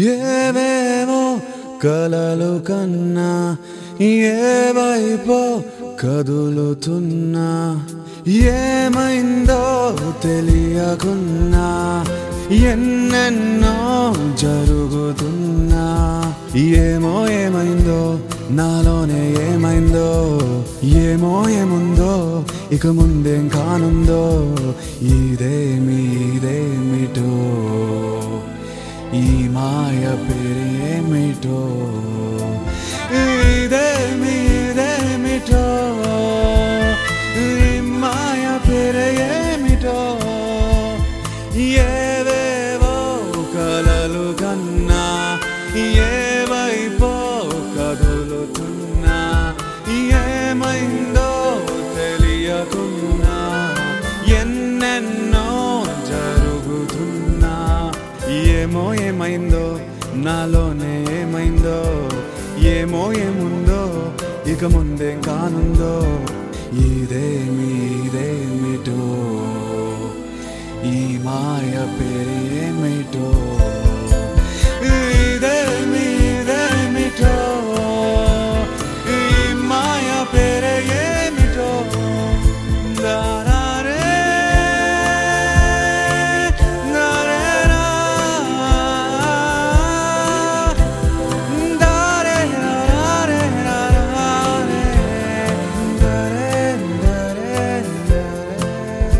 ఏవేవో కలలు కన్నా ఏ వైపో కదులుతున్నా ఏమైందో తెలియకున్నా ఎన్నెన్నో జరుగుతున్నా ఏమో ఏమైందో నాలోనే ఏమైందో ఏమో ఏముందో ఇక ముందేం కానుందో ఇదేమి ఇదేమిటో ఈ మాయ పేరేమిటో ఇదేమి ఇదేమిటో ఈ మాయ పేరేమిటో ఏవేవో కలలు కన్నా ఏ వైపో కదులుతున్నా ఏమైందో తెలియకున్నా ఎన్నెన్నో జరుగుతున్నా ఏమో ఏమైందో నాలోనే ఏమైందో ఏమో ఏముందో ఇక ముందేం కానుందో ఇదేమి ఇదేమిటో ఈ మాయ పేరేమిటో ఇదేమి ఇదేమిటో ఈ మాయ పేరేమిటో దారారే దారేరా దారే దారే దారే దారే దారే దారే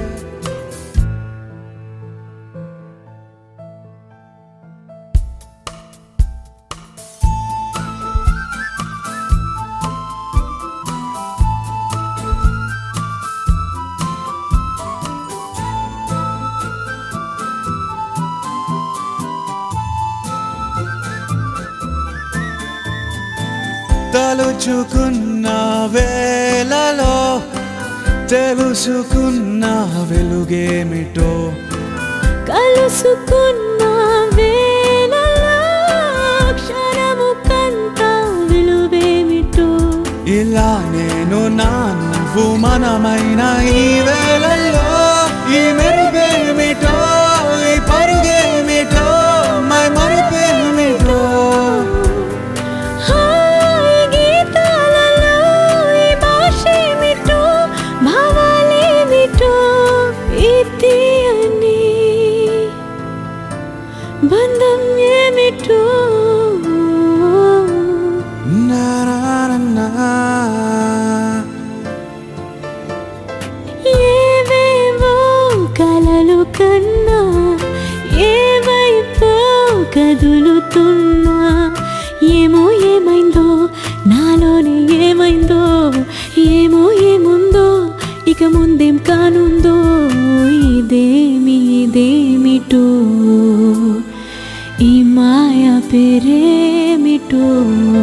తలుచుకున్న వేలలో తెలుసుకున్న వెలుగేమిటో కలుసుకున్న వేళలో క్షణము కంత విలువేమిటో ఇలా నేను నా నువ్వు మనమైన ఈ వేళల్లో ఈ మెరుగేమిటో ఈ పరుగేమిటో మై మరుపేమిటో హాయ్ గీతాలలో ఈ భాషేమిటో భావాలేమిటో ఇది అని బంధం ఏమిటో నా నా నా నా. ఏవేవో కలలు కన్నా ఏవైపో కదులుతున్నా ఏమో ఏమైందో నాలోనే ఏమైందో ఏమో ఏముందో ఇక ముందేం కానుందో ఇదేమి ఇదేమిటో ఈ మాయ పేరేమిటో